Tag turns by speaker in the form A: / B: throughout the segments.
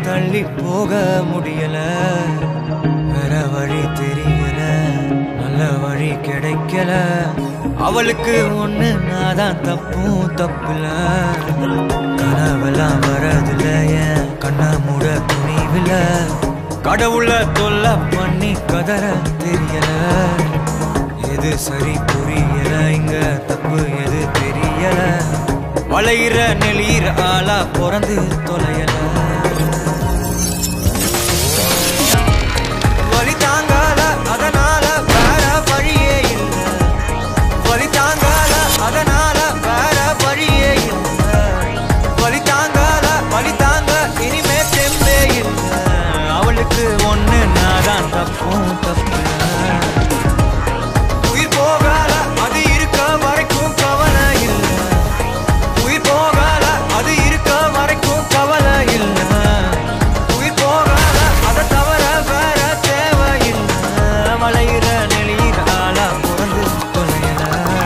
A: தள்ளி போக முடியல வேற வழி தெரியல நல்ல வழி கிடைக்கல அவளுக்கு ஒண்ணு நான் தான் தப்பும் தப்புல கனவெல்லாம் வரதில்ல என் கண்ண மூட துணிவில கடவுள தொல்லை பண்ணி கதற தெரியல எது சரி புரியல இங்க தப்பு எது தெரியல வளையிற நெளியிற ஆளா பிறந்து தொலையல வலி தாங்கால அதனால வேற வழியே இல்ல வலி தாங்கால அதனால வேற வழியே இல்ல வலி தாங்கால வலி தாங்க இனிமே தெம்பே இல்ல அவளுக்கு ஒண்ணு நான் தான் தப்பும் தப்பு உயிர் போகால அது இருக்க வரைக்கும் கவலை இல்ல உயிர் போகால அது இருக்க வரைக்கும் கவலை இல்ல உயிர் போகால அதை தவிர வேற தேவை இல்ல வளையிற நெளியிற ஆளா பிறந்து தொலையல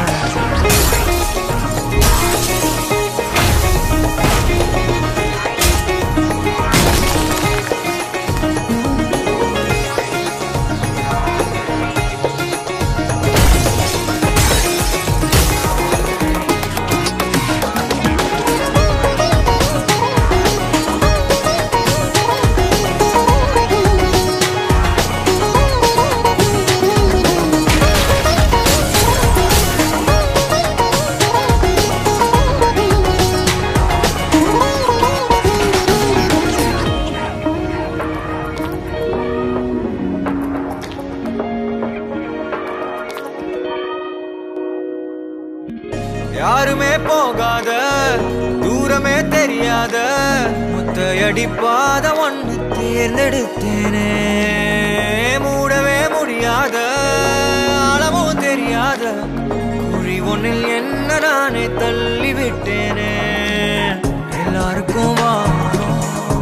A: யாருமே போகாத தூரமே தெரியாத முத்தையடி பாத ஒன்று தேர்ந்தெடுத்தேனே மூடவே முடியாத அளவும் தெரியாத குழி ஒன்றில் என்ன நானே தள்ளி விட்டேனே எல்லாருக்கும் வானம்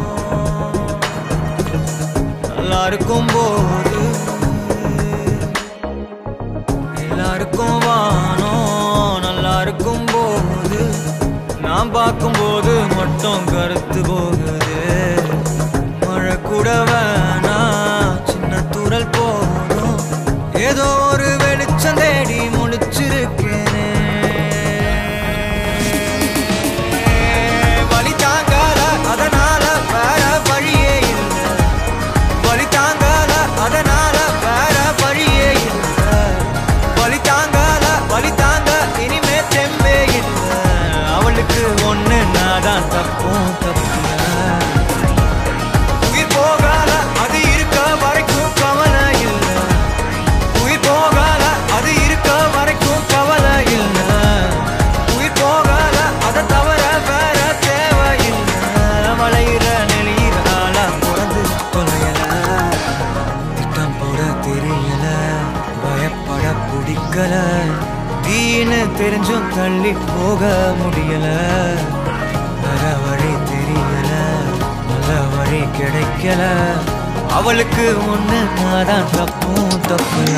A: எல்லாருக்கும் போது எல்லாருக்கும் வானம் நல்லா இருக்கும் போது நான் பார்க்கும்போது மட்டும் கருத்து போகுது மழை கூட வேணாம் சின்ன தூரல் போதும் ஏதோ ஒரு வெளிச்சம் தேடி முழிச்சிருக்கேனே வலி தாங்காத அதனால வேற வழியே இல்லை வலி தாங்காத அதனால வேற வழியே இல்ல வலி தாங்காத வலி தாங்க இனிமே தெம்பே இல்ல அவளுக்கு ஒண்ணு நான் தான் தப்பும் தப்பு உயிர் போகாத அது இருக்க வரைக்கும் கவலை இல்ல உயிர் போகாத அது இருக்க வரைக்கும் கவலை இல்ல உயிர் போகாத அதை தவிர வேற தேவை இல்ல வளையிற நெளியிற ஆளா பிறந்து தொலையல திட்டம் போட தெரியல பயப்பட பிடிக்கல தீன்னு தெரிஞ்சும் தள்ளி போக முடியல வர வழி தெரியல நல்ல வழி கிடைக்கல அவளுக்கு ஒண்ணு நான் தான் தப்பும் தப்புல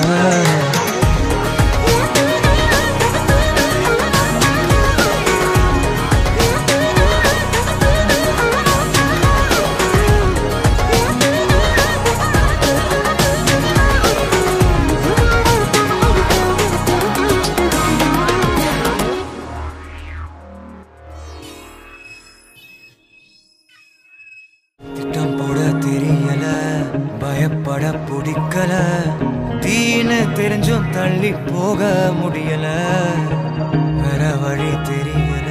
A: திட்டம் போட தெரியல பயப்பட பிடிக்கல தீன்னு தெரிஞ்சும் தள்ளி போக முடியல வேற வழி தெரியல